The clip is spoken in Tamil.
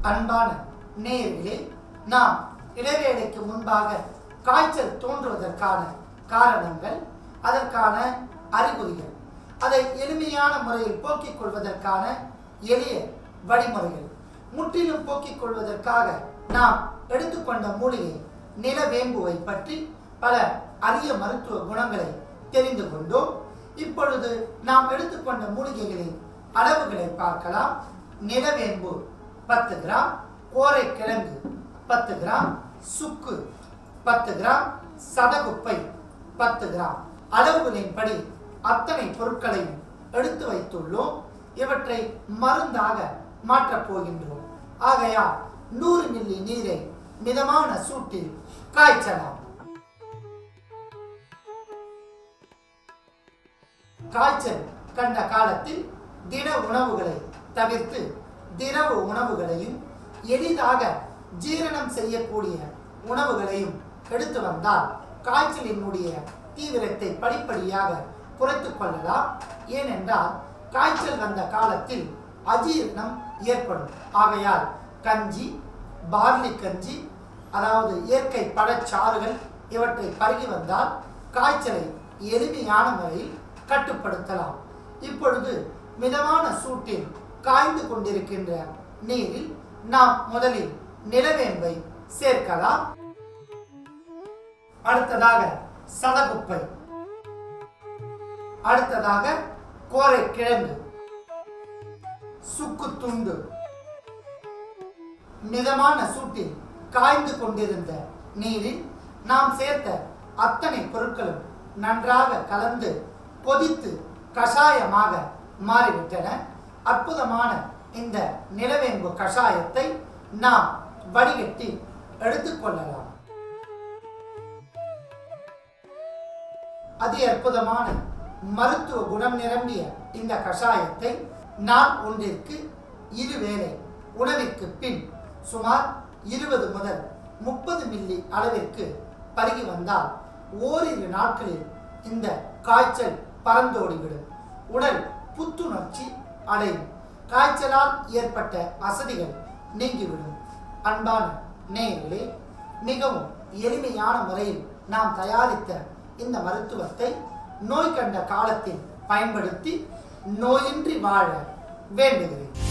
அன்பான நேயர்களே நாம் இடைவேளைக்கு முன்பாக காய்ச்சல் தோன்றுவதற்கான காரணங்கள் அதற்கான அறிகுறிகள் அதை எளிமையான முறையில் போக்கிக் கொள்வதற்கான எளிய வழிமுறைகள் முற்றிலும் போக்கிக் கொள்வதற்காக நாம் எடுத்துக்கொண்ட மூலிகை நிலவேம்புவை பற்றி பல அரிய மருத்துவ குணங்களை தெரிந்து கொண்டோம் இப்பொழுது நாம் எடுத்துக்கொண்ட மூலிகைகளின் அளவுகளை பார்க்கலாம் நிலவேம்பு பத்து கிராம் கோரைக்கிழங்கு பத்து கிராம் சுக்கு பத்து கிராம் சதகுப்பை பத்து கிராம் அளவுகளின்படி அத்தனை பொருட்களையும் எடுத்து வைத்துள்ளோம் இவற்றை மருந்தாக மாற்றப் போகின்றோம் ஆகையால் நூறு மில்லி நீரை மிதமான சூட்டில் காய்ச்சலாம் காய்ச்சல் கண்ட காலத்தில் திட உணவுகளை தவிர்த்து திரவ உணவுகளையும் எளிதாக ஜீரணம் செய்யக்கூடிய உணவுகளையும் எடுத்து வந்தால் காய்ச்சலினுடைய தீவிரத்தை படிப்படியாக குறைத்துக் கொள்ளலாம் ஏனென்றால் காய்ச்சல் வந்த காலத்தில் அஜீரணம் ஏற்படும் ஆகையால் கஞ்சி பார்லி கஞ்சி அதாவது இயற்கை பழச்சாறுகள் இவற்றை பருகி வந்தால் காய்ச்சலை எளிமையான முறையில் கட்டுப்படுத்தலாம் இப்பொழுது மிதமான சூட்டில் காய்ந்து கொண்டிருக்கின்ற நீரில் நாம் முதலில் நிலவேம்பை சேர்க்கலாம் அடுத்ததாக சதகுப்பை அடுத்ததாக கோரை கிழங்கு சுக்கு துண்டு மிதமான சூட்டில் காய்ந்து கொண்டிருந்த நீரில் நாம் சேர்த்த அத்தனை பொருட்களும் நன்றாக கலந்து கொதித்து கஷாயமாக மாறிவிட்டன அற்புதமான இந்த நிலவேம்பு கஷாயத்தை நாம் வடிகட்டி எடுத்துக்கொள்ளலாம் அதி அற்புதமான மருத்துவ குணம் நிரம்பிய இந்த கஷாயத்தை நாள் ஒன்றிற்கு இருவேளை உணவிற்கு பின் சுமார் இருபது முதல் முப்பது மில்லி அளவிற்கு பருகி வந்தால் ஓரிரு நாட்களில் இந்த காய்ச்சல் பறந்தோடிவிடும் உடல் புத்துணர்ச்சி அடையும் காய்ச்சலால் ஏற்பட்ட அசதிகள் நீங்கிவிடும் அன்பான நேயர்களே மிகவும் எளிமையான முறையில் நாம் தயாரித்த இந்த மருத்துவத்தை நோய் கண்ட காலத்தில் பயன்படுத்தி நோயின்றி வாழ வேண்டுகிறேன்